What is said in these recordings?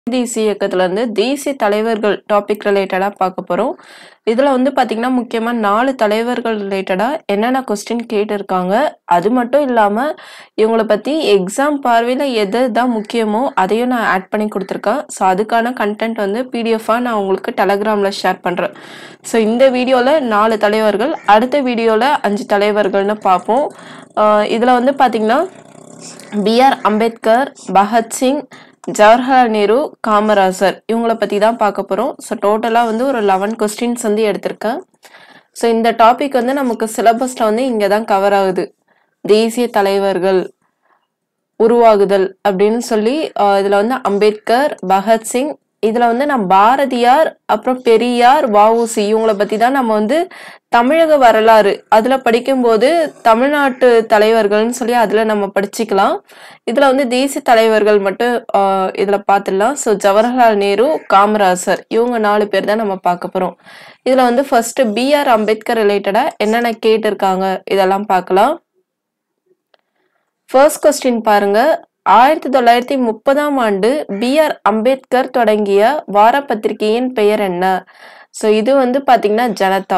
தேசிய இயக்கத்துல இருந்து தேசிய தலைவர்கள் டாபிக் ரிலேட்டடா பார்க்க போறோம் இதுல வந்து பாத்தீங்கன்னா முக்கியமா நாலு தலைவர்கள் ரிலேட்டடா என்னென்ன கொஸ்டின் கேட்டிருக்காங்க அது மட்டும் இல்லாம இவங்கள பத்தி எக்ஸாம் பார்வையில எது தான் முக்கியமோ அதையும் நான் ஆட் பண்ணி கொடுத்துருக்கேன் ஸோ அதுக்கான கண்டென்ட் வந்து பிடிஎஃபா நான் உங்களுக்கு டெலகிராம்ல ஷேர் பண்றேன் ஸோ இந்த வீடியோல நாலு தலைவர்கள் அடுத்த வீடியோல அஞ்சு தலைவர்கள்னு பார்ப்போம் ஆஹ் இதுல வந்து பாத்தீங்கன்னா பிஆர் அம்பேத்கர் பகத்சிங் ஜவஹர்லால் நேரு காமராஜர் இவங்கள பற்றி தான் பார்க்க போகிறோம் ஸோ டோட்டலாக வந்து ஒரு லெவன் கொஸ்டின்ஸ் வந்து எடுத்திருக்கேன் ஸோ இந்த டாபிக் வந்து நமக்கு சிலபஸில் வந்து இங்கே தான் கவர் ஆகுது தேசிய தலைவர்கள் உருவாகுதல் அப்படின்னு சொல்லி ஆஹ் இதுல வந்து அம்பேத்கர் பகத்சிங் இதுல வந்து நம்ம பாரதியார் அப்புறம் பெரியார் வஉசி இவங்கள பத்தி தான் நம்ம வந்து தமிழக வரலாறு அதுல படிக்கும்போது தமிழ்நாட்டு தலைவர்கள்னு சொல்லி அதுல நம்ம படிச்சுக்கலாம் இதுல வந்து தேசிய தலைவர்கள் மட்டும் ஆஹ் இதுல பார்த்துடலாம் ஸோ ஜவஹர்லால் நேரு காமராஜர் இவங்க நாலு பேர் தான் நம்ம பார்க்க போறோம் இதுல வந்து ஃபர்ஸ்ட் பிஆர் அம்பேத்கர் ரிலேட்டடா என்னென்ன கேட்டிருக்காங்க இதெல்லாம் பார்க்கலாம் ஃபர்ஸ்ட் கொஸ்டின் பாருங்க ஆயிரத்தி தொள்ளாயிரத்தி முப்பதாம் ஆண்டு பிஆர் அம்பேத்கர் தொடங்கிய வார பத்திரிகையின் பெயர் என்ன ஸோ இது வந்து பாத்தீங்கன்னா ஜனதா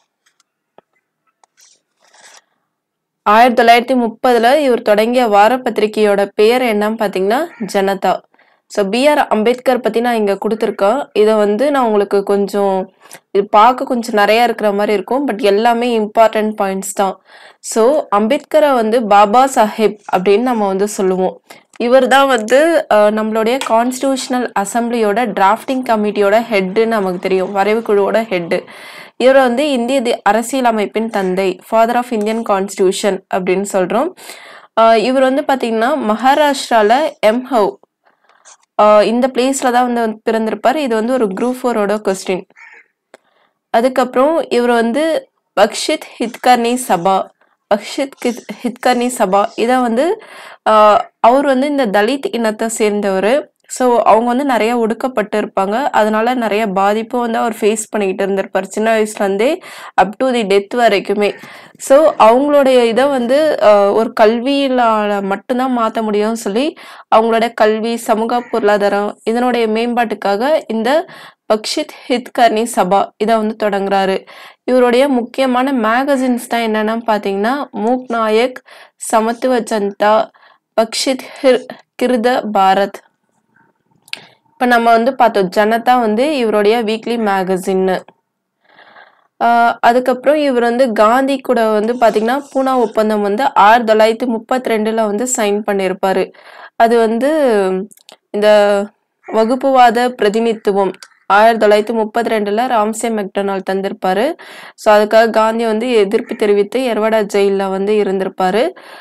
ஆயிரத்தி தொள்ளாயிரத்தி முப்பதுல இவர் தொடங்கிய வார பத்திரிகையோட பெயர் என்னன்னு பாத்தீங்கன்னா ஜனதா ஸோ பிஆர் அம்பேத்கர் பத்தி நான் இங்க கொடுத்துருக்கேன் இதை வந்து நான் உங்களுக்கு கொஞ்சம் இது பார்க்க கொஞ்சம் நிறைய இருக்கிற மாதிரி இருக்கும் பட் எல்லாமே இம்பார்ட்டன்ட் பாயிண்ட்ஸ் தான் ஸோ அம்பேத்கரை வந்து பாபா சாஹேப் அப்படின்னு நம்ம வந்து சொல்லுவோம் இவர் தான் வந்து அஹ், நம்மளுடைய கான்ஸ்டியூஷனல் அசம்பிளியோட டிராஃப்டிங் கமிட்டியோட ஹெட்டுன்னு நமக்கு தெரியும் வரைவு குழுவோட ஹெட்டு இவர் வந்து இந்திய தி- அரசியலமைப்பின் தந்தை ஃபாதர் ஆஃப் இந்தியன் கான்ஸ்டியூஷன் அப்படின்னு சொல்றோம் அஹ், இவர் வந்து பாத்தீங்கன்னா மகாராஷ்டிரால எம்ஹவ் ஆஹ் இந்த பிளேஸ்ல தான் வந்து வந்து பிறந்திருப்பார் இது வந்து ஒரு குரூப் ஃபோரோட கொஸ்டின் அதுக்கப்புறம் இவர் வந்து பக்ஷித் ஹித்கர்னி சபா பக்ஷித் கித் ஹித்கர்னி சபா இதை வந்து ஆஹ் அவர் வந்து இந்த தலித் இனத்தை சேர்ந்தவர் ஸோ அவங்க வந்து நிறைய ஒடுக்கப்பட்டு இருப்பாங்க அதனால நிறைய பாதிப்பும் வந்து அவர் ஃபேஸ் பண்ணிக்கிட்டு இருந்திருப்பார் சின்ன வயசுலேருந்தே அப் டு தி டெத் வரைக்குமே ஸோ அவங்களுடைய இதை வந்து ஆஹ் ஒரு கல்வியிலால மட்டும்தான் மாற்ற முடியும்னு சொல்லி அவங்களோட கல்வி சமூக பொருளாதாரம் இதனுடைய மேம்பாட்டுக்காக இந்த பக்ஷித் ஹித்கர்னி சபா இதை வந்து தொடங்குறாரு இவருடைய முக்கியமான மேகசின்ஸ் தான் என்னன்னா பார்த்தீங்கன்னா மூக் நாயக் சமத்துவ ஜனதா பக்ஷித் ஹிர் கிருத பாரத் இப்போ நம்ம வந்து பார்த்தோம் ஜனதா வந்து இவருடைய வீக்லி மேகசின்னு ஆஹ் அதுக்கப்புறம் இவர் வந்து காந்தி கூட வந்து பாத்தீங்கன்னா பூனா ஒப்பந்தம் வந்து ஆயிரத்தி தொள்ளாயிரத்தி முப்பத்தி ரெண்டுல வந்து சைன் பண்ணியிருப்பாரு அது வந்து இந்த வகுப்புவாத பிரதிநிதித்துவம் ஆயிரத்தி தொள்ளாயிரத்தி முப்பத்தி ரெண்டுல ராம்சே மெக்டொனால் தந்திருப்பாரு ஸோ அதுக்காக காந்தி வந்து எதிர்ப்பு தெரிவித்து எர்வடா ஜெயிலில் வந்து இருந்திருப்பாரு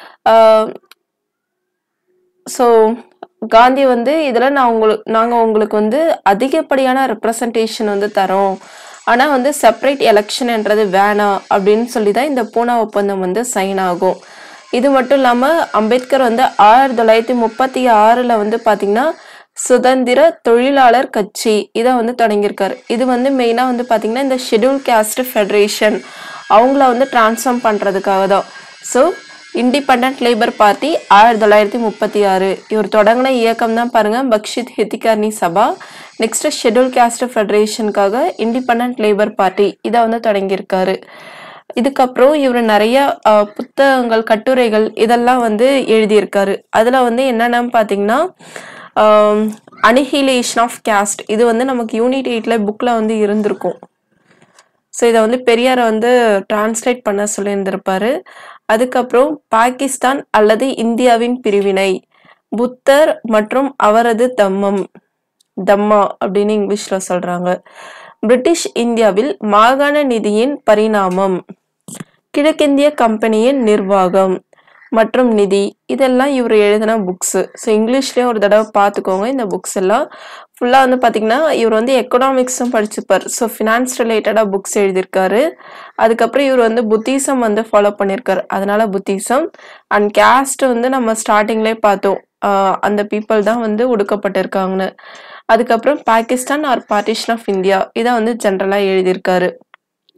ஸோ காந்தி வந்து இதில் நான் உங்களுக்கு நாங்கள் உங்களுக்கு வந்து அதிகப்படியான ரெப்ரசன்டேஷன் வந்து தரோம் ஆனால் வந்து செப்பரேட் எலெக்ஷன்ன்றது வேணாம் அப்படின்னு சொல்லி தான் இந்த பூனா ஒப்பந்தம் வந்து சைன் ஆகும் இது மட்டும் இல்லாமல் அம்பேத்கர் வந்து ஆயிரத்தி தொள்ளாயிரத்தி முப்பத்தி ஆறில் வந்து பார்த்தீங்கன்னா சுதந்திர தொழிலாளர் கட்சி இதை வந்து தொடங்கியிருக்காரு இது வந்து மெயினாக வந்து பார்த்தீங்கன்னா இந்த ஷெட்யூல் கேஸ்ட் ஃபெடரேஷன் அவங்கள வந்து டிரான்ஸ்ஃபார்ம் பண்ணுறதுக்காக தான் ஸோ இண்டிபெண்ட் லேபர் பார்ட்டி ஆயிரத்தி தொள்ளாயிரத்தி முப்பத்தி ஆறு இவர் தொடங்கின இயக்கம் தான் பாருங்க Bahishkrit Hitakarini Sabha next schedule caste ஃபெடரேஷனுக்காக இண்டிபெண்ட் லேபர் பார்ட்டி இதை வந்து தொடங்கியிருக்காரு இதுக்கப்புறம் இவர் நிறைய அஹ், புத்தகங்கள் கட்டுரைகள் இதெல்லாம் வந்து எழுதியிருக்காரு அதில் வந்து என்னென்னு பார்த்தீங்கன்னா அனிஹிலேஷன் ஆஃப் கேஸ்ட் இது வந்து நமக்கு யூனிட் எயிட்டில் புக்கில் வந்து இருந்திருக்கும் ஸோ இதை வந்து பெரியாரை வந்து டிரான்ஸ்லேட் பண்ண சொல்லியிருந்திருப்பாரு அதுக்கப்புறம் பாகிஸ்தான் அல்லது இந்தியாவின் பிரிவினை புத்தர் மற்றும் அவரது தம்மம் தம்மா அப்படின்னு இங்கிலீஷ்ல சொல்றாங்க பிரிட்டிஷ் இந்தியாவில் மாகாண நிதியின் பரிணாமம் கிழக்கிந்திய கம்பெனியின் நிர்வாகம் மற்றும் நிதி இதெல்லாம் இவர் எழுதின புக்ஸ் ஸோ இங்கிலீஷ்லேயும் ஒரு தடவை பார்த்துக்கோங்க இந்த புக்ஸ் எல்லாம் ஃபுல்லாக வந்து பார்த்தீங்கன்னா இவர் வந்து எக்கனாமிக்ஸும் படிச்சுப்பார் ஸோ ஃபினான்ஸ் ரிலேட்டடாக புக்ஸ் எழுதியிருக்காரு அதுக்கப்புறம் இவர் வந்து புத்திசம் வந்து ஃபாலோ பண்ணியிருக்காரு அதனால புத்திசம் அண்ட் கேஸ்ட் வந்து நம்ம ஸ்டார்டிங்லேயே பார்த்தோம் ஆஹ் அந்த பீப்புள் தான் வந்து ஒடுக்கப்பட்டிருக்காங்கன்னு அதுக்கப்புறம் Pakistan or partition of India இதை வந்து ஜென்ரலாக எழுதியிருக்காரு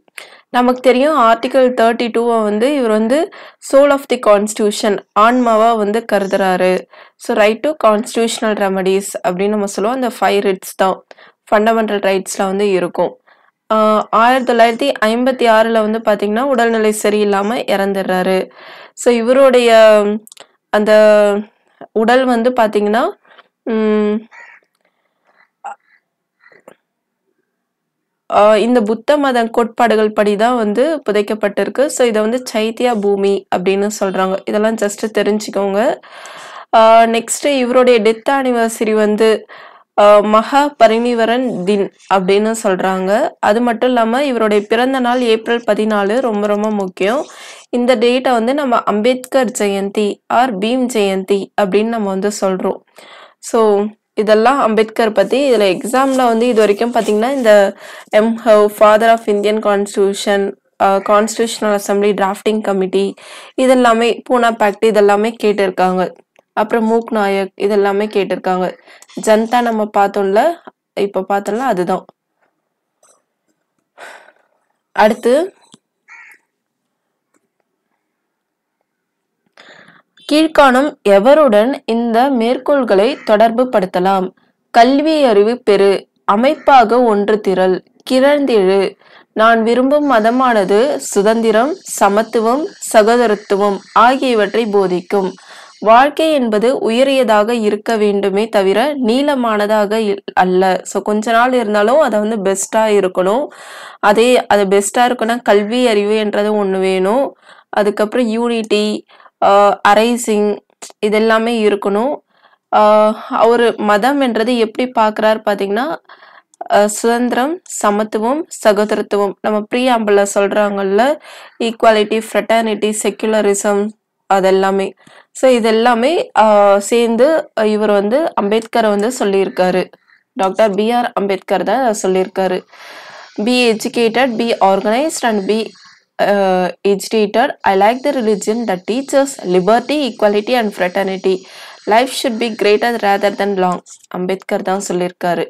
நமக்கு தெரியும் ஆர்டிகல் தேர்ட்டி டூவை வந்து இவர் வந்து சோல் ஆஃப் தி கான்ஸ்டியூஷன் ஆன்மாவா வந்து கருதுறாரு so right to constitutional remedies அப்படின்னு நம்ம சொல்லுவோம் அந்த ஃபைவ் ரிட்ஸ் தான் ஃபண்டமெண்டல் ரைட்ஸில் வந்து இருக்கும் ஆஹ் ஆயிரத்தி தொள்ளாயிரத்தி ஐம்பத்தி ஆறில் வந்து பார்த்தீங்கன்னா உடல்நிலை சரியில்லாமல் இறந்துடுறாரு ஸோ இவருடைய அந்த உடல் வந்து பார்த்தீங்கன்னா உம், ஆஹ் இந்த புத்த மத கோட்பாடுகள் படி தான் வந்து புதைக்கப்பட்டிருக்கு ஸோ இதை வந்து சைத்தியா பூமி அப்படின்னு சொல்றாங்க இதெல்லாம் ஜஸ்ட் தெரிஞ்சுக்கோங்க நெக்ஸ்ட் இவருடைய டெத் ஆனிவர்சரி வந்து ஆஹ் மகா பரிணிவரன் தின் அப்படின்னு சொல்றாங்க அது மட்டும் இல்லாம இவருடைய பிறந்த நாள் ஏப்ரல் பதினாலு ரொம்ப ரொம்ப முக்கியம் இந்த டேட்டை வந்து நம்ம அம்பேத்கர் ஜெயந்தி ஆர் பீம் ஜெயந்தி அப்படின்னு நம்ம வந்து சொல்றோம் ஸோ இதெல்லாம் அம்பேத்கர் பத்தி இதுல எக்ஸாம்ல வந்து இது வரைக்கும் பாத்தீங்கன்னா இந்த Mhow father of Indian constitution constitutional assembly drafting committee இதெல்லாமே பூனா பேக்ட் இதெல்லாமே கேட்டிருக்காங்க அப்புறம் மூக் நாயக் இதெல்லாமே கேட்டிருக்காங்க ஜனதா நம்ம பார்த்தோம்ல இப்ப பார்த்தோம்ல அதுதான் அடுத்து கீழ்காணும் எவருடன் இந்த மேற்கோள்களை தொடர்பு படுத்தலாம் கல்வி அறிவு பெறு அமைப்பாக ஒன்று திரள் கிளர்ந்தெழு நான் விரும்பும் மதமானது சுதந்திரம் சமத்துவம் சகோதரத்துவம் ஆகியவற்றை போதிக்கும் வாழ்க்கை என்பது உயரியதாக இருக்க வேண்டுமே தவிர நீளமானதாக இல்- அல்ல ஸோ கொஞ்ச நாள் இருந்தாலும் அதை வந்து பெஸ்டா இருக்கணும் அதே அது பெஸ்டா இருக்கணும்னா கல்வி அறிவு என்றது ஒன்று வேணும் அதுக்கப்புறம் யூனிட்டி அரைசிங் இதெல்லாமே இருக்கணும் ஆஹ் அவரு மதம் என்றது எப்படி பார்க்கறாரு பார்த்தீங்கன்னா அஹ் சுதந்திரம் சமத்துவம் சகோதரத்துவம் நம்ம ப்ரீஆம்பிள் சொல்றாங்கல்ல ஈக்குவாலிட்டி ஃப்ரெட்டர்னிட்டி செக்குலரிசம் அதெல்லாமே ஸோ இதெல்லாமே ஆஹ் சேர்ந்து இவர் வந்து அம்பேத்கரை வந்து சொல்லியிருக்காரு டாக்டர் பி ஆர் அம்பேத்கர் தான் அதை சொல்லியிருக்காரு be educated be organised and be educated i like the religion that teaches liberty equality and fraternity life should be greater rather than long Ambedkar தான் சொல்லியிருக்காரு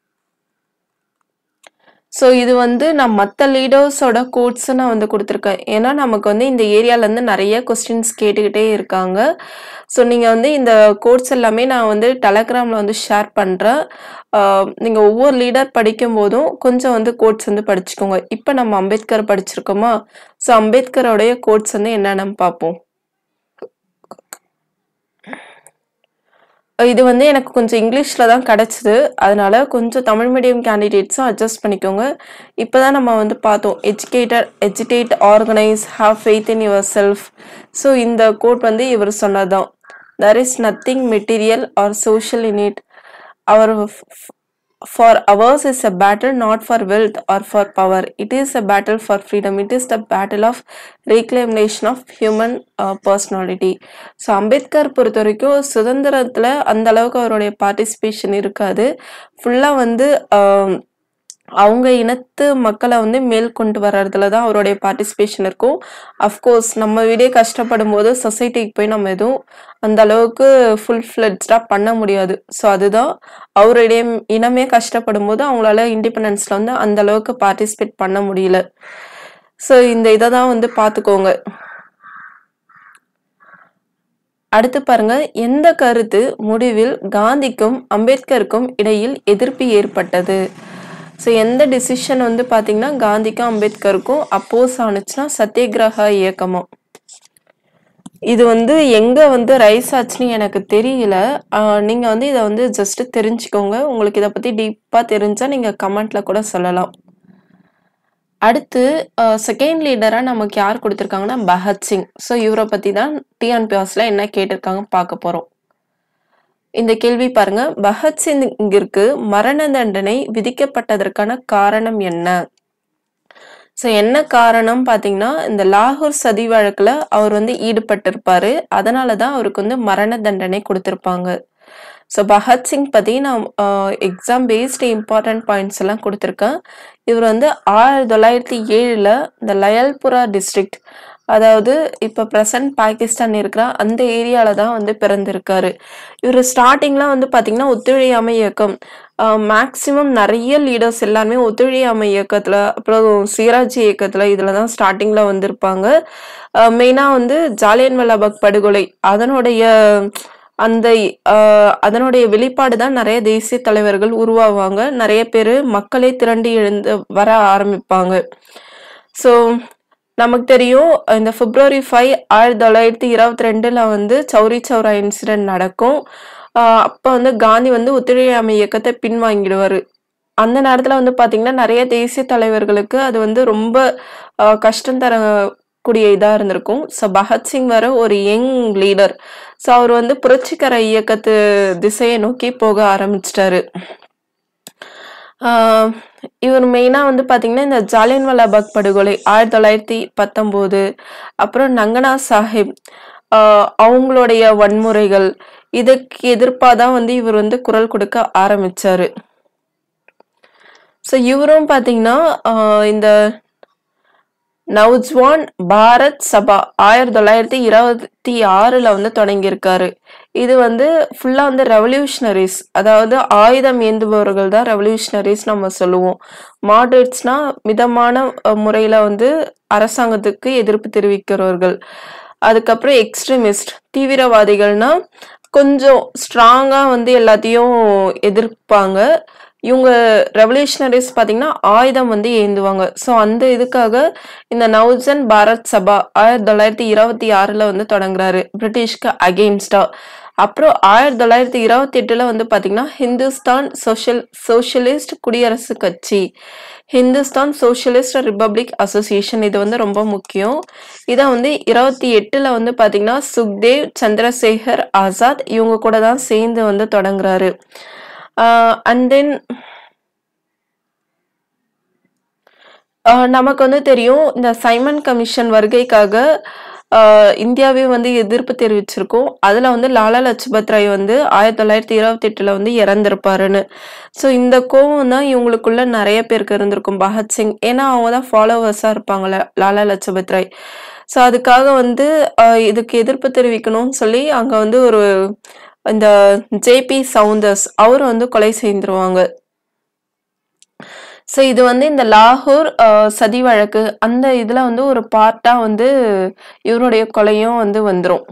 ஸோ இது வந்து நான் மற்ற லீடர்ஸோட கோட்ஸ் நான் வந்து கொடுத்துருக்கேன் ஏன்னா நமக்கு வந்து இந்த ஏரியாலேருந்து நிறைய கொஸ்டின்ஸ் கேட்டுக்கிட்டே இருக்காங்க ஸோ நீங்கள் வந்து இந்த கோட்ஸ் எல்லாமே நான் வந்து டெலகிராமில் வந்து ஷேர் பண்ணுறேன் நீங்கள் ஒவ்வொரு லீடர் படிக்கும் போதும் கொஞ்சம் வந்து கோட்ஸ் வந்து படிச்சுக்கோங்க இப்போ நம்ம அம்பேத்கர் படிச்சிருக்கோமா ஸோ அம்பேத்கரோடைய கோட்ஸ் வந்து என்னென்னு பார்ப்போம் இது வந்து எனக்கு கொஞ்சம் இங்கிலீஷில் தான் கிடச்சிது அதனால கொஞ்சம் தமிழ் மீடியம் கேண்டிடேட்ஸும் அட்ஜஸ்ட் பண்ணிக்கோங்க இப்போ தான் நம்ம வந்து பார்த்தோம் educated educate organise have faith in your self so இந்த கோட் வந்து இவர் சொன்னதுதான் there is nothing material or social in it our for ours is a battle not for wealth or for power it is a battle for freedom it is the battle of reclamation of human uh, personality so Ambedkar பொறுத்த வரைக்கும் சுதந்திரத்தில் அந்த அளவுக்கு அவருடைய participation இருக்காது ஃபுல்லாக வந்து ஆஹ், அவங்க இனத்து மக்களை வந்து மேல் கொண்டு வர்றதுல தான் அவருடைய பார்ட்டிசிபேஷன் இருக்கும் அஃப்கோர்ஸ் நம்ம வீடே கஷ்டப்படும் போது சொசைட்டிக்கு போய் நம்ம எதுவும் அந்த அளவுக்கு ஃபுல் ஃப்ளெட்ஜாக பண்ண முடியாது ஸோ அதுதான் அவருடைய இனமே கஷ்டப்படும் போது அவங்களால இண்டிபெண்டன்ஸில் வந்து அந்த அளவுக்கு பார்ட்டிசிபேட் பண்ண முடியல ஸோ இந்த இதை தான் வந்து பார்த்துக்கோங்க அடுத்து பாருங்க எந்த கருத்து முடிவில் காந்திக்கும் அம்பேத்கருக்கும் இடையில் எதிர்ப்பு ஏற்பட்டது ஸோ எந்த டிசிஷன் வந்து பார்த்தீங்கன்னா காந்திக்கும் அம்பேத்கருக்கும் அப்போஸ் ஆனுச்சுன்னா சத்தியகிரக இயக்கமா இது வந்து எங்க வந்து ரைஸ் ஆச்சுன்னு எனக்கு தெரியல ஆஹ் நீங்க வந்து இதை வந்து ஜஸ்ட் தெரிஞ்சுக்கோங்க உங்களுக்கு இதை பத்தி டீப்பா தெரிஞ்சா நீங்க கமெண்ட்ல கூட சொல்லலாம் அடுத்து செகண்ட் லீடரா நமக்கு யார் கொடுத்துருக்காங்கன்னா பகத்சிங் ஸோ இவரை பத்தி தான் டிஎன்பிஎஸ்ல என்ன கேட்டிருக்காங்க பார்க்க போறோம் இந்த கேள்வி பாருங்க பகத்சிங்கிற்கு மரண தண்டனை விதிக்கப்பட்டதற்கான காரணம் என்ன ஸோ என்ன காரணம் பார்த்தீங்கன்னா இந்த லாகூர் சதி வழக்குல அவர் வந்து ஈடுபட்டிருப்பாரு அதனால தான் அவருக்கு வந்து மரண தண்டனை கொடுத்திருப்பாங்க ஸோ பகத்சிங் பத்தி நான் எக்ஸாம் பேஸ்டு இம்பார்ட்டன்ட் பாயிண்ட்ஸ் எல்லாம் கொடுத்துருக்கேன் இவர் வந்து ஆயிரத்தி தொள்ளாயிரத்தி ஏழுல இந்த லயல்புரா டிஸ்ட்ரிக்ட் அதாவது இப்ப பிரசன்ட் பாகிஸ்தான் இருக்கிற அந்த ஏரியால தான் வந்து பிறந்திருக்காரு இவர் ஸ்டார்டிங்லாம் வந்து பாத்தீங்கன்னா ஒத்துழையாமை இயக்கம் மேக்சிமம் நிறைய லீடர்ஸ் எல்லாருமே ஒத்துழையாமை இயக்கத்துல அப்புறம் சுயராஜ்ய இயக்கத்துல இதுல தான் ஸ்டார்டிங்ல வந்திருப்பாங்க மெயினா வந்து ஜாலியன் வாலாபாக் படுகொலை அதனுடைய அந்த ஆஹ் அதனுடைய வெளிப்பாடு தான் நிறைய தேசிய தலைவர்கள் உருவாவாங்க நிறைய பேர் மக்களே திரண்டு எழுந்து வர ஆரம்பிப்பாங்க ஸோ நமக்கு தெரியும் இந்த பிப்ரவரி ஃபைவ் ஆயிரத்தி தொள்ளாயிரத்தி இருபத்தி ரெண்டுல வந்து சௌரி சௌரா இன்சிடென்ட் நடக்கும் ஆஹ் அப்ப வந்து காந்தி வந்து ஒத்துழையாமை இயக்கத்தை பின்வாங்கிடுவாரு அந்த நேரத்துல வந்து பாத்தீங்கன்னா நிறைய தேசிய தலைவர்களுக்கு அது வந்து ரொம்ப ஆஹ் கஷ்டம் தரக்கூடிய இதா இருந்திருக்கும் ஸோ பகத்சிங் வர ஒரு யங் லீடர் ஸோ அவர் வந்து புரட்சிகர இயக்கத்து திசையை நோக்கி போக ஆரம்பிச்சிட்டாரு ஆஹ் இவர் மெயினா வந்து பாத்தீங்கன்னா இந்த ஜாலியன் வாலாபாக் படுகொலை ஆயிரத்தி தொள்ளாயிரத்தி பத்தொன்பது அப்புறம் நங்கனா சாஹிப் ஆஹ் அவங்களுடைய வன்முறைகள் இதுக்கு எதிர்ப்பா தான் வந்து இவர் வந்து குரல் கொடுக்க ஆரம்பிச்சாரு ஸோ இவரும் பாத்தீங்கன்னா ஆஹ் இந்த நவ்ஜ்வான் பாரத் சபா ஆயிரத்தி தொள்ளாயிரத்தி இருபத்தி ஆறுல வந்து தொடங்கியிருக்காரு இது வந்து ஃபுல்லா வந்து ரெவல்யூஷனரிஸ் அதாவது ஆயுதம் ஏந்துபவர்கள் தான் ரெவல்யூஷனரிஸ் நம்ம சொல்லுவோம் மாடரேட்ஸ்னா மிதமான அஹ், முறையில வந்து அரசாங்கத்துக்கு எதிர்ப்பு தெரிவிக்கிறவர்கள் அதுக்கப்புறம் எக்ஸ்ட்ரீமிஸ்ட் தீவிரவாதிகள்னா கொஞ்சம் ஸ்ட்ராங்கா வந்து எல்லாத்தையும் எதிர்ப்பாங்க இவங்க ரெவல்யூஷனரிஸ் பார்த்தீங்கன்னா ஆயுதம் வந்து ஏந்துவாங்க ஸோ அந்த இதுக்காக இந்த நவ்ஜன் பாரத் சபா ஆயிரத்தி தொள்ளாயிரத்தி இருபத்தி ஆறுல வந்து தொடங்குறாரு பிரிட்டிஷ்க்கு அகெயின்ஸ்டா அப்புறம் ஆயிரத்தி தொள்ளாயிரத்தி இருபத்தி எட்டுல வந்து பாத்தீங்கன்னா ஹிந்துஸ்தான் சோஷியல் சோஷியலிஸ்ட் குடியரசு கட்சி ஹிந்துஸ்தான் சோஷியலிஸ்ட் ரிப்பப்ளிக் அசோசியேஷன் இது வந்து ரொம்ப முக்கியம் இதை வந்து இருபத்தி எட்டுல வந்து பாத்தீங்கன்னா சுக்தேவ் சந்திரசேகர் ஆசாத் இவங்க கூட தான் சேர்ந்து வந்து தொடங்குறாரு அண்ட் தென் நமக்கு வந்து தெரியும் இந்த சைமன் கமிஷன் வருகைக்காக ஆஹ் இந்தியாவே வந்து எதிர்ப்பு தெரிவிச்சிருக்கோம் அதுல வந்து லாலா லஜ்பத் ராய் வந்து ஆயிரத்தி தொள்ளாயிரத்தி இருபத்தி எட்டுல வந்து இறந்திருப்பாருன்னு ஸோ இந்த கோவம் தான் இவங்களுக்குள்ள நிறைய பேருக்கு இருந்திருக்கும் பகத்சிங் ஏன்னா அவங்க தான் ஃபாலோவர்ஸா இருப்பாங்கல்ல லாலா லஜ்பத் ராய் ஸோ அதுக்காக வந்து ஆஹ் இதுக்கு எதிர்ப்பு தெரிவிக்கணும்னு சொல்லி அங்க வந்து ஒரு இந்த ஜேபி சவுந்தர்ஸ் அவர் வந்து கொலை செய்திருவாங்க ஸோ இது வந்து இந்த லாகூர் அஹ், சதி வழக்கு அந்த இதுல வந்து ஒரு பார்ட்டா வந்து இவருடைய கொலையும் வந்து வந்துரும்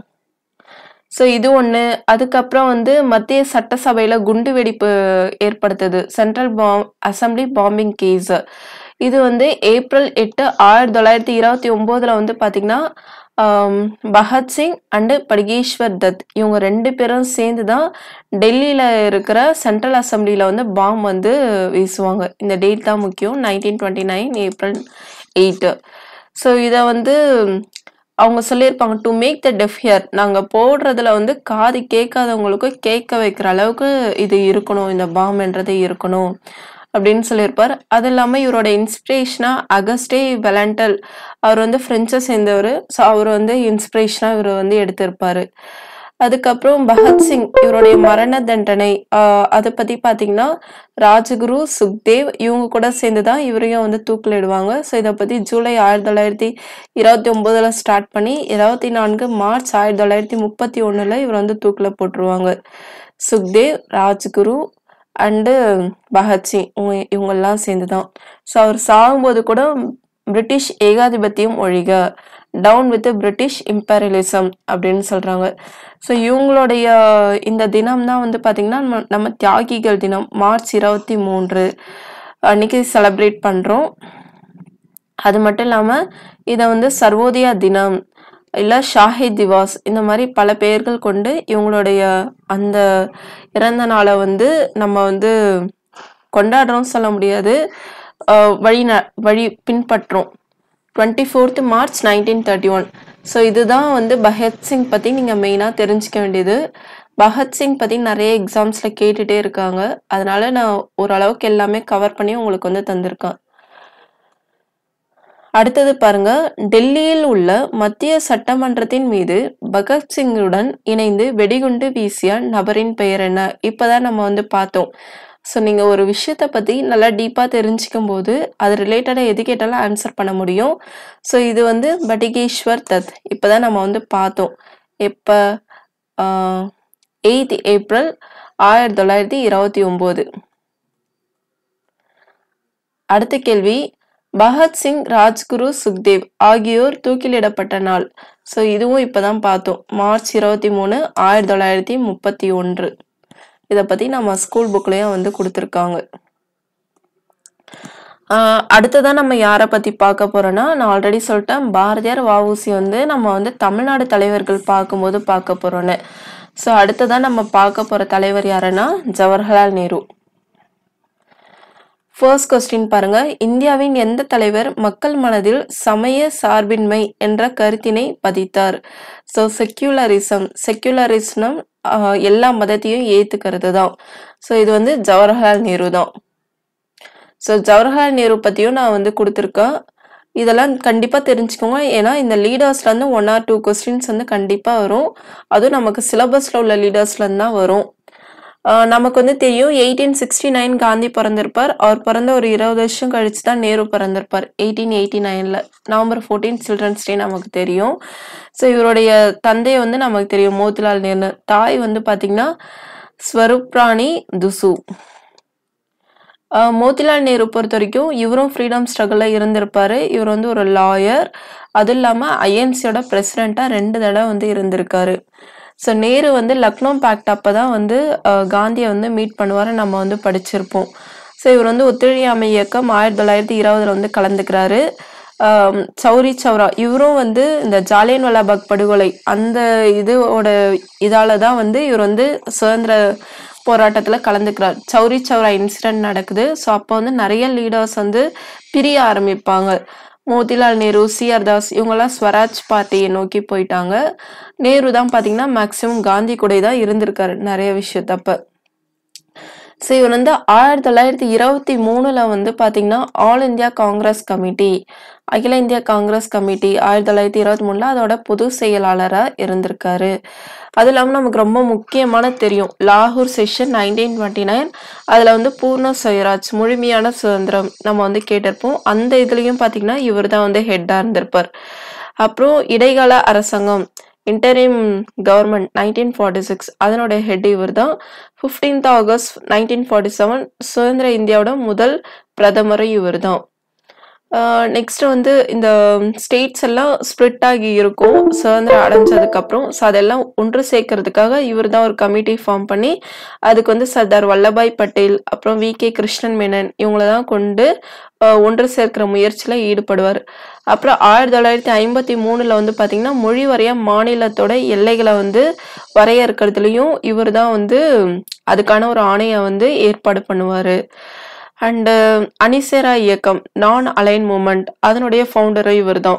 ஸோ இது ஒன்று அதுக்கப்புறம் வந்து மத்திய சட்டசபையில குண்டு வெடிப்பு ஏற்படுத்துது central bomb assembly bombing case இது வந்து ஏப்ரல் எட்டு ஆயிரத்தி தொள்ளாயிரத்தி இருபத்தி ஒம்போதுல வந்து பாத்தீங்கன்னா ஆம், பகத்சிங் அண்டு படுகேஸ்வர் தத் இவங்க ரெண்டு பேரும் சேர்ந்து தான் டெல்லியில இருக்கிற சென்ட்ரல் அசம்பிளியில வந்து பாம் வந்து வீசுவாங்க இந்த டேட் தான் முக்கியம் nineteen twenty nine April eight so இதை வந்து அவங்க சொல்லியிருப்பாங்க to make the deaf hear நாங்கள் போடுறதுல வந்து காது கேட்காதவங்களுக்கும் கேட்க வைக்கிற அளவுக்கு இது இருக்கணும் இந்த பாம்ன்றது இருக்கணும் அப்படின்னு சொல்லியிருப்பார் அது இல்லாமல் இவரோட இன்ஸ்பிரேஷனா அகஸ்டே வெலண்டல் அவர் வந்து ஃப்ரெஞ்சை சேர்ந்தவர் ஸோ அவர் வந்து இன்ஸ்பிரேஷனா இவர் வந்து எடுத்திருப்பாரு அதுக்கப்புறம் பகத்சிங் இவருடைய மரண தண்டனை ஆஹ் அதை பத்தி பாத்தீங்கன்னா ராஜகுரு சுக்தேவ் இவங்க கூட சேர்ந்து தான் இவரையும் வந்து தூக்கிலிடுவாங்க ஸோ இதை பத்தி ஜூலை ஆயிரத்தி தொள்ளாயிரத்தி இருபத்தி ஒன்பதுல ஸ்டார்ட் பண்ணி இருபத்தி நான்கு மார்ச் ஆயிரத்தி தொள்ளாயிரத்தி முப்பத்தி ஒண்ணுல இவர் வந்து தூக்கில போட்டுருவாங்க சுக்தேவ் ராஜ்குரு அண்டு பகத்சிங் இவங்க இவங்கெல்லாம் சேர்ந்து தான் ஸோ அவர் சாகும்போது கூட பிரிட்டிஷ் ஏகாதிபத்தியம் ஒழிக டவுன் வித் பிரிட்டிஷ் இம்பீரியலிசம் அப்படின்னு சொல்றாங்க ஸோ இவங்களுடைய இந்த தினம் தான் வந்து பாத்தீங்கன்னா நம்ம நம்ம தியாகிகள் தினம் மார்ச் இருபத்தி மூன்று அன்னைக்கு செலிப்ரேட் பண்றோம் அது மட்டும் இல்லாம இதை வந்து சர்வோதயா தினம் இல்ல ஷாஹித் திவாஸ் இந்த மாதிரி பல பெயர்கள் கொண்டு இவங்களுடைய அந்த இறந்த நாளை வந்து நம்ம வந்து கொண்டாடுறோம் சொல்ல முடியாது அஹ் வழி ந- வழி பின்பற்றோம் twenty fourth March nineteen thirty one so இதுதான் வந்து பகத்சிங் பற்றி நீங்கள் மெயினாக தெரிஞ்சுக்க வேண்டியது பகத்சிங் பற்றி நிறைய எக்ஸாம்ஸில் கேட்டுகிட்டே இருக்காங்க அதனால நான் ஓரளவுக்கு எல்லாமே கவர் பண்ணி உங்களுக்கு வந்து தந்திருக்கேன் அடுத்தது பாருங்க டெல்லியில் உள்ள மத்திய சட்டமன்றத்தின் மீது பகத்சிங்குடன் இணைந்து வெடிகுண்டு வீசிய நபரின் பெயர் என்ன இப்பதான் நம்ம வந்து பார்த்தோம் ஸோ நீங்கள் ஒரு விஷயத்தை பற்றி நல்லா டீப்பாக தெரிஞ்சுக்கும் போது அது ரிலேட்டடாக எது கேட்டாலும் ஆன்சர் பண்ண முடியும் ஸோ இது வந்து பட்டிகேஸ்வர் தத் இப்போ தான் நம்ம வந்து பார்த்தோம் எப்போ எயித் ஏப்ரல் ஆயிரத்தி தொள்ளாயிரத்தி இருபத்தி ஒம்பது அடுத்த கேள்வி பகத்சிங் ராஜ்குரு சுக்தேவ் ஆகியோர் தூக்கிலிடப்பட்ட நாள் ஸோ இதுவும் இப்போதான் பார்த்தோம் மார்ச் இருபத்தி மூணு ஆயிரத்தி தொள்ளாயிரத்தி முப்பத்தி ஒன்று இதை பற்றி நம்ம ஸ்கூல் புக்லேயும் வந்து கொடுத்துருக்காங்க ஆஹ் அடுத்ததான் நம்ம யாரை பற்றி பார்க்க போறோம்னா நான் ஆல்ரெடி சொல்லிட்டேன் பாரதியார் வஉசி வந்து நம்ம வந்து தமிழ்நாடு தலைவர்கள் பார்க்கும்போது பார்க்க போறோம்னு ஸோ அடுத்ததான் நம்ம பார்க்க போற தலைவர் யாருன்னா ஜவஹர்லால் நேரு ஃபர்ஸ்ட் கொஸ்டின் பாருங்க இந்தியாவின் எந்த தலைவர் மக்கள் மனதில் சமய சார்பின்மை என்ற கருத்தினை பதித்தார் ஸோ செக்யூலரிசம் செக்யூலரிசம் எல்லா மதத்தையும் ஏத்துக்கிறது தான் ஸோ இது வந்து ஜவஹர்லால் நேரு தான் ஸோ ஜவஹர்லால் நேரு பற்றியும் நான் வந்து கொடுத்துருக்கேன் இதெல்லாம் கண்டிப்பாக தெரிஞ்சுக்கோங்க ஏன்னா இந்த லீடர்ஸ்லேருந்து ஒன் ஆர் டூ கொஸ்டின்ஸ் வந்து கண்டிப்பாக வரும் அதுவும் நமக்கு சிலபஸில் உள்ள லீடர்ஸ்லேருந்து தான் வரும் ஆஹ் நமக்கு வந்து தெரியும் எயிட்டீன் சிக்ஸ்டி நைன் காந்தி பிறந்திருப்பார் அவர் பிறந்த ஒரு இருபது வருஷம் கழிச்சு தான் நேரு பிறந்திருப்பார் எயிட்டீன் எயிட்டி நைனில் நவம்பர் ஃபோர்டீன் சில்ட்ரன்ஸ் டே நமக்கு தெரியும் ஸோ இவருடைய தந்தை வந்து நமக்கு தெரியும் மோதிலால் நேரு தாய் வந்து பார்த்திங்கன்னா ஸ்வரூப்ராணி துசு ஆஹ் மோதிலால் நேரு பொறுத்த வரைக்கும் இவரும் ஃப்ரீடம் ஸ்ட்ரகிளில் இருந்திருப்பாரு இவர் வந்து ஒரு லாயர் அதுவும் இல்லாமல் ஐஎன்சியோட பிரசிடெண்ட்டாக ரெண்டு தடவை வந்து இருந்திருக்காரு ஸோ நேரு வந்து லக்னோ பேக்ட் அப்போ தான் வந்து ஆஹ் காந்தியை வந்து மீட் பண்ணுவார் நம்ம வந்து படிச்சிருப்போம் ஸோ இவர் வந்து ஒத்துழையாமை இயக்கம் ஆயிரத்தி தொள்ளாயிரத்தி இருபதுல வந்து கலந்துக்கிறாரு ஆம், சௌரி சௌரா இவரும் வந்து இந்த ஜாலியன் வாலாபாக் படுகொலை அந்த இதோட இதால தான் வந்து இவர் வந்து சுதந்திர போராட்டத்தில் கலந்துக்கிறார் சௌரி சௌரா இன்சிடென்ட் நடக்குது ஸோ அப்போ வந்து நிறைய லீடர்ஸ் வந்து பிரிய ஆரம்பிப்பாங்க மோதிலால் நேரு சிஆர் தாஸ் இவங்கெல்லாம் ஸ்வராஜ் பார்ட்டியை நோக்கி போயிட்டாங்க நேரு தான் பார்த்தீங்கன்னா மேக்சிமம் காந்தி கூட தான் இருந்திருக்காரு நிறைய விஷயத்தப்ப ஸோ இவர் வந்து ஆயிரத்தி தொள்ளாயிரத்தி இருபத்தி மூணுல வந்து பார்த்தீங்கன்னா ஆல் இந்தியா காங்கிரஸ் கமிட்டி அகில இந்திய காங்கிரஸ் கமிட்டி ஆயிரத்தி தொள்ளாயிரத்தி இருபத்தி மூணுல அதோட பொது செயலாளராக இருந்திருக்காரு அது இல்லாமல் நமக்கு ரொம்ப முக்கியமான தெரியும் லாகூர் செஷன் நைன்டீன் டுவெண்ட்டி நைன் அதில் வந்து பூர்ண சுயராஜ் முழுமையான சுதந்திரம் நம்ம வந்து கேட்டிருப்போம் அந்த இதுலேயும் பார்த்தீங்கன்னா இவர் தான் வந்து ஹெட்டாக இருந்திருப்பார் அப்புறம் இடைக்கால அரசாங்கம் interim government nineteen forty six அதனுடைய ஹெட் இவர் தான் fifteenth August nineteen forty seven சுதந்திர இந்தியாவோட முதல் பிரதமரும் இவர் தான் நெக்ஸ்ட் வந்து இந்த ஸ்டேட்ஸ் எல்லாம் ஸ்ப்ளிட் ஆகி இருக்கும் சுதந்திரம் அடைஞ்சதுக்கு அப்புறம் ஸோ அதெல்லாம் ஒன்று சேர்க்கறதுக்காக இவர் தான் ஒரு கமிட்டி ஃபார்ம் பண்ணி அதுக்கு வந்து சர்தார் வல்லபாய் பட்டேல் அப்புறம் வி கே கிருஷ்ணன் மேனன் இவங்கள தான் கொண்டு அஹ், ஒன்று சேர்க்கிற முயற்சியில் ஈடுபடுவார் அப்புறம் ஆயிரத்தி தொள்ளாயிரத்தி ஐம்பத்தி மூணுல வந்து பார்த்தீங்கன்னா மொழி வாரியா மாநிலத்தோட எல்லைகளை வந்து வரையறுக்கிறதுலையும் இவர் தான் வந்து அதுக்கான ஒரு ஆணையை வந்து ஏற்பாடு பண்ணுவார் அண்டு அனிசேரா இயக்கம் நான் அலைன் மூமெண்ட் அதனுடைய ஃபவுண்டரும் இவர் தான்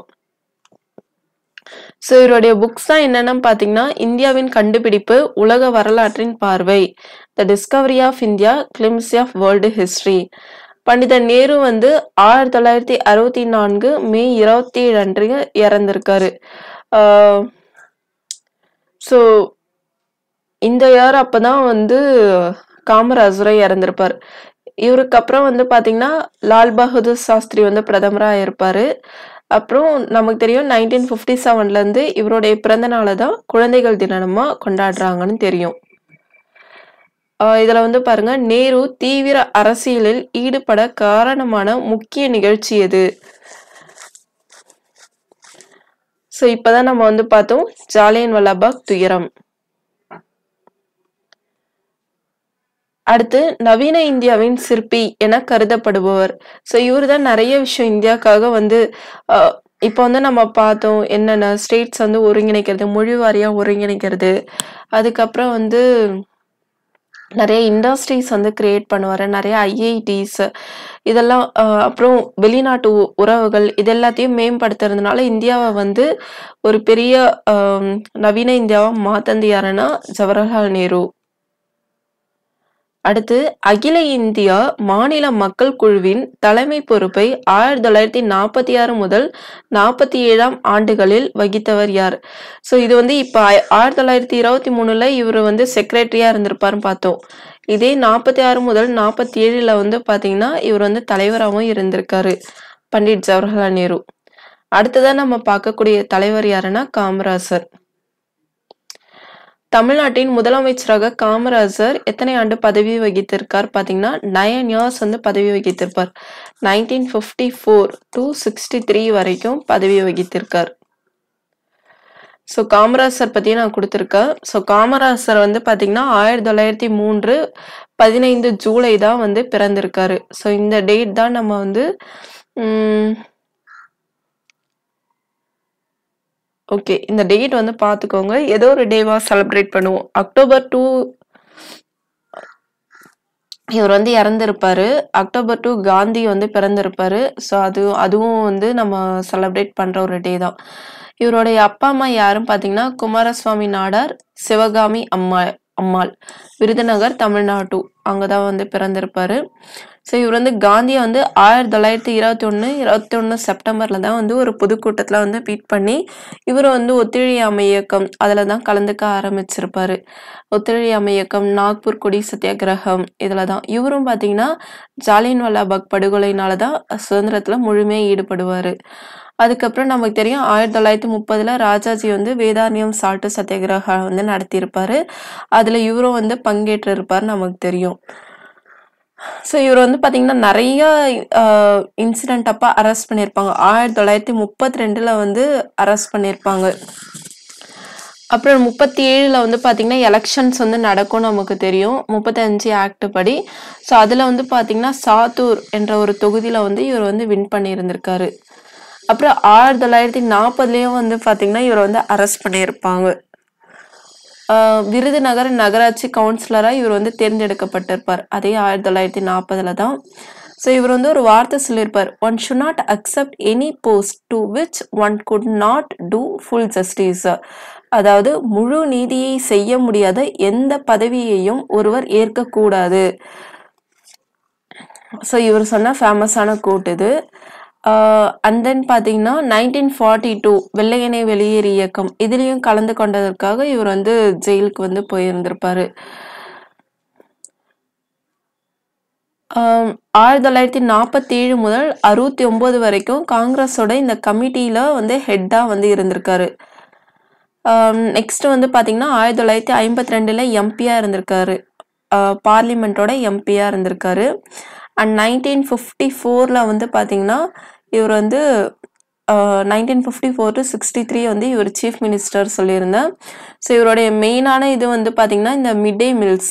ஸோ இவருடைய புக்ஸ் தான் என்னென்னு பார்த்தீங்கன்னா இந்தியாவின் கண்டுபிடிப்பு உலக வரலாற்றின் பார்வை the discovery of India glimpses of world history பண்டிதர் நேரு வந்து ஆயிரத்தி தொள்ளாயிரத்தி அறுபத்தி நான்கு மே இருபத்தி ஏழு அன்று இறந்திருக்காரு ஸோ இந்த இயர் அப்பதான் வந்து காமராஜரை இறந்திருப்பார் இவருக்கு அப்புறம் வந்து பாத்தீங்கன்னா லால் பகதூர் சாஸ்திரி வந்து பிரதமராக இருப்பாரு அப்புறம் நமக்கு தெரியும் நைன்டீன் ஃபிஃப்டி செவன்லேருந்து இவருடைய பிறந்த நாளை தான் குழந்தைகள் தினமா கொண்டாடுறாங்கன்னு தெரியும் ஆஹ் இதுல வந்து பாருங்க நேரு தீவிர அரசியலில் ஈடுபட காரணமான முக்கிய நிகழ்ச்சி எது ஸோ இப்பதான் நம்ம வந்து பார்த்தோம் ஜாலியன் வாலாபாக் துயரம் அடுத்து நவீன இந்தியாவின் சிற்பி என கருதப்படுபவர் ஸோ இவர் தான் நிறைய விஷயம் இந்தியாவுக்காக வந்து ஆஹ், இப்போ வந்து நம்ம பார்த்தோம் என்னென்ன ஸ்டேட்ஸ் வந்து ஒருங்கிணைக்கிறது மொழி வாரியா ஒருங்கிணைக்கிறது அதுக்கப்புறம் வந்து நிறைய இண்டஸ்ட்ரீஸ் வந்து கிரியேட் பண்ணுவார் நிறைய ஐஐடிஸ் இதெல்லாம் ஆஹ், அப்புறம் வெளிநாட்டு உ- உறவுகள் இது எல்லாத்தையும் மேம்படுத்துறதுனால இந்தியாவை வந்து ஒரு பெரிய ஆம், நவீன இந்தியாவை மாத்தந்து யாருன்னா ஜவஹர்லால் நேரு அடுத்து அகில இந்தியா மாநில மக்கள் குழுவின் தலைமை பொறுப்பை ஆயிரத்தி தொள்ளாயிரத்தி நாற்பத்தி ஆறு முதல் நாற்பத்தி ஏழாம் ஆண்டுகளில் வகித்தவர் யார் ஸோ இது வந்து இப்போ ஆயிரத்தி தொள்ளாயிரத்தி இருபத்தி மூணுல இவர் வந்து செக்ரட்டரியா இருந்திருப்பாருன்னு பார்த்தோம் இதே நாற்பத்தி ஆறு முதல் நாற்பத்தி ஏழுல வந்து பாத்தீங்கன்னா இவர் வந்து தலைவராகவும் இருந்திருக்காரு பண்டிட் ஜவஹர்லால் நேரு அடுத்ததா நம்ம பார்க்கக்கூடிய தலைவர் யாருன்னா காமராசர் தமிழ்நாட்டின் முதலமைச்சராக காமராஜர் எத்தனை ஆண்டு பதவி வகித்திருக்கார் பாத்தீங்கன்னா நயன் இயர்ஸ் வந்து பதவி வகித்திருப்பார் nineteen fifty four to sixty three வரைக்கும் பதவி வகித்திருக்கார் ஸோ காமராசர் பத்தி நான் கொடுத்துருக்கேன் ஸோ காமராசர் வந்து பாத்தீங்கன்னா ஆயிரத்தி தொள்ளாயிரத்தி மூன்று பதினைந்து ஜூலை தான் வந்து பிறந்திருக்காரு ஸோ இந்த டேட் தான் நம்ம வந்து ஓகே இந்த டேட் வந்து பார்த்துக்கோங்க ஏதோ ஒரு டேவா செலிப்ரேட் பண்ணுவோம் அக்டோபர் டூ இவர் வந்து இறந்திருப்பாரு அக்டோபர் டூ காந்தி வந்து பிறந்திருப்பாரு ஸோ அது அதுவும் வந்து நம்ம செலிப்ரேட் பண்ற ஒரு டே தான் இவருடைய அப்பா அம்மா யாரும் பார்த்தீங்கன்னா குமாரசுவாமி நாடார் சிவகாமி அம்மா அம்மாள் விருதுநகர் தமிழ்நாட்டு அங்கதான் வந்து பிறந்திருப்பாரு ஸோ இவர் வந்து காந்தியை வந்து ஆயிரத்தி தொள்ளாயிரத்தி இருபத்தி ஒன்று இருபத்தி ஒன்று செப்டம்பரில் தான் வந்து ஒரு பொதுக்கூட்டத்தில் வந்து மீட் பண்ணி இவர் வந்து ஒத்துழையாமை இயக்கம் அதில் தான் கலந்துக்க ஆரம்பிச்சிருப்பாரு ஒத்துழையாமை இயக்கம் நாக்பூர் கொடி சத்தியாகிரகம் இதில் தான் இவரும் பார்த்தீங்கன்னா ஜாலியன் வாலாபாக் படுகொலையினால தான் சுதந்திரத்தில் முழுமையாக ஈடுபடுவார் அதுக்கப்புறம் நமக்கு தெரியும் ஆயிரத்தி தொள்ளாயிரத்தி முப்பதுல ராஜாஜி வந்து வேதாரண்யம் சால்ட்டு சத்தியாகிரகம் வந்து நடத்தியிருப்பாரு அதுல இவரும் வந்து பங்கேற்று இருப்பார் நமக்கு தெரியும் ஸோ இவர் வந்து பார்த்தீங்கன்னா நிறைய இன்சிடென்ட் அப்போ அரெஸ்ட் பண்ணியிருப்பாங்க ஆயிரத்தி தொள்ளாயிரத்தி முப்பத்தி ரெண்டில் வந்து அரெஸ்ட் பண்ணியிருப்பாங்க அப்புறம் முப்பத்தி ஏழில் வந்து பார்த்தீங்கன்னா எலெக்ஷன்ஸ் வந்து நடக்கும் நமக்கு தெரியும் முப்பத்தஞ்சு ஆக்ட் படி ஸோ அதில் வந்து பார்த்தீங்கன்னா சாத்தூர் என்ற ஒரு தொகுதியில் வந்து இவர் வந்து வின் பண்ணியிருந்திருக்காரு அப்புறம் ஆயிரத்தி தொள்ளாயிரத்தி நாற்பதுலேயும் வந்து பார்த்தீங்கன்னா இவர் வந்து அரெஸ்ட் பண்ணியிருப்பாங்க ஆஹ் விருதுநகர் நகராட்சி கவுன்சிலராக இவர் வந்து தேர்ந்தெடுக்கப்பட்டிருப்பார் அதே ஆயிரத்தி தொள்ளாயிரத்தி நாற்பதுல தான் ஸோ இவர் வந்து ஒரு வார்த்தை சொல்லியிருப்பார் one should not accept any post to which one could not do full justice அதாவது முழு நீதியை செய்ய முடியாத எந்த பதவியையும் ஒருவர் ஏற்கக்கூடாது ஸோ இவர் சொன்ன ஃபேமஸான கோட் இது அண்ட் தென் பார்த்தீங்கன்னா நைன்டீன் ஃபார்ட்டி டூ வெள்ளையனை வெளியேறு இயக்கம் இதுலேயும் கலந்து கொண்டதற்காக இவர் வந்து ஜெயிலுக்கு வந்து போயிருந்திருப்பாரு ஆம், ஆயிரத்தி தொள்ளாயிரத்தி நாற்பத்தி ஏழு முதல் அறுபத்தி ஒன்பது வரைக்கும் காங்கிரஸோட இந்த கமிட்டியில வந்து ஹெட்டா வந்து இருந்திருக்காரு நெக்ஸ்ட் வந்து பாத்தீங்கன்னா ஆயிரத்தி தொள்ளாயிரத்தி ஐம்பத்தி ரெண்டுல எம்பியா இருந்திருக்காரு பார்லிமெண்ட்டோட எம்பியா இருந்திருக்காரு அண்ட் நைன்டீன் ஃபிஃப்டி ஃபோர்ல வந்து பாத்தீங்கன்னா இவர் வந்து nineteen fifty four to sixty three வந்து இவர் சீஃப் மினிஸ்டர் சொல்லியிருந்தேன் ஸோ இவருடைய மெயினான இது வந்து பாத்தீங்கன்னா இந்த mid day meals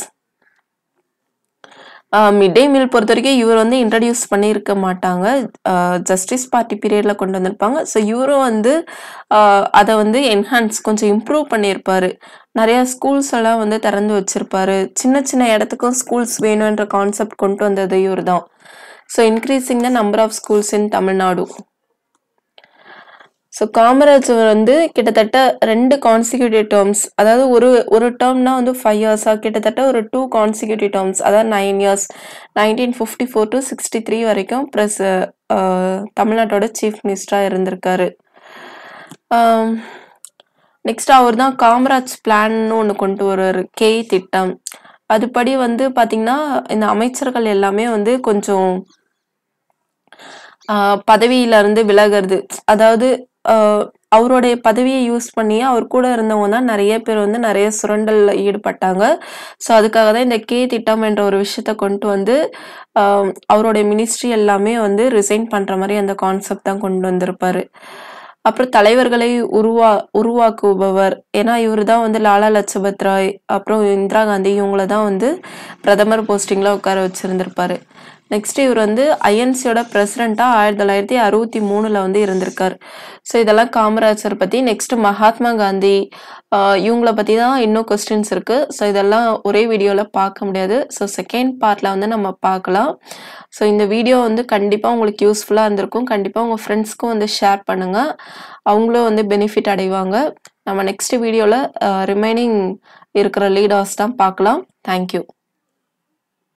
mid day meal பொறுத்த வரைக்கும் இவர் வந்து இன்ட்ரடியூஸ் பண்ணியிருக்க மாட்டாங்க ஜஸ்டிஸ் பார்ட்டி பீரியடில் கொண்டு வந்திருப்பாங்க ஸோ இவரும் வந்து ஆஹ் அதை வந்து என்ஹான்ஸ் கொஞ்சம் இம்ப்ரூவ் பண்ணியிருப்பாரு நிறைய ஸ்கூல்ஸ் எல்லாம் வந்து திறந்து வச்சிருப்பாரு சின்ன சின்ன இடத்துக்கும் ஸ்கூல்ஸ் வேணுன்ற கான்செப்ட் கொண்டு வந்தது இவர் தான் so increasing the number of schools in Tamil Nadu so Kamaraj வந்து கிட்டத்தட்ட ரெண்டு கான்சிக்யூட்டிவ் டேர்ம்ஸ் அதாவது ஒரு ஒரு டேர்ம்னா வந்து ஃபைவ் இயர்ஸாக கிட்டத்தட்ட ஒரு டூ கான்சிக்யூட்டிவ் டேர்ம்ஸ் அதாவது nine years nineteen fifty four to sixty three வரைக்கும் ப்ளஸ் தமிழ்நாட்டோட சீஃப் மினிஸ்டராக இருந்திருக்காரு நெக்ஸ்ட் அவர் தான் காமராஜ் பிளான்னு ஒன்று கொண்டு வருவார் கே திட்டம் அதுபடி வந்து பாத்தீங்கன்னா இந்த அமைச்சர்கள் எல்லாமே வந்து கொஞ்சம் ஆஹ் பதவியில இருந்து விலகிறது அதாவது ஆஹ் அவருடைய பதவியை யூஸ் பண்ணி அவர் கூட இருந்தவங்க தான் நிறைய பேர் வந்து நிறைய சுரண்டல்ல ஈடுபட்டாங்க ஸோ அதுக்காக தான் இந்த கே திட்டம் என்ற ஒரு விஷயத்த கொண்டு வந்து ஆஹ் அவருடைய மினிஸ்ட்ரி எல்லாமே வந்து ரிசைன் பண்ற மாதிரி அந்த கான்செப்ட் தான் கொண்டு வந்திருப்பாரு அப்புறம் தலைவர்களை உருவா உருவாக்குபவர் ஏன்னா இவர் தான் வந்து லாலா லஜபத் ராய் அப்புறம் இந்திரா காந்தி இவங்கள தான் வந்து பிரதமர் போஸ்டிங்ல உட்கார வச்சிருந்திருப்பாரு நெக்ஸ்ட் இவர் வந்து ஐஎன்சியோட பிரசிடென்ட்டா ஆயிரத்தி தொள்ளாயிரத்தி அறுபத்தி மூணுல வந்து இருந்திருக்காரு ஸோ இதெல்லாம் காமராஜர் பத்தி நெக்ஸ்ட் மகாத்மா காந்தி ஆஹ் இவங்கள பத்தி தான் இன்னும் கொஸ்டின்ஸ் இருக்கு ஸோ இதெல்லாம் ஒரே வீடியோல பார்க்க முடியாது ஸோ செகண்ட் பார்ட்ல வந்து நம்ம பார்க்கலாம் ஸோ இந்த வீடியோ வந்து கண்டிப்பா உங்களுக்கு யூஸ்ஃபுல்லா இருந்திருக்கும் கண்டிப்பா உங்க ஃப்ரெண்ட்ஸ்க்கும் வந்து ஷேர் பண்ணுங்க அவங்களும் வந்து பெனிஃபிட் அடைவாங்க நம்ம நெக்ஸ்ட் வீடியோல ரிமைனிங் இருக்கிற லீடர்ஸ் தான் பார்க்கலாம் தேங்க்யூ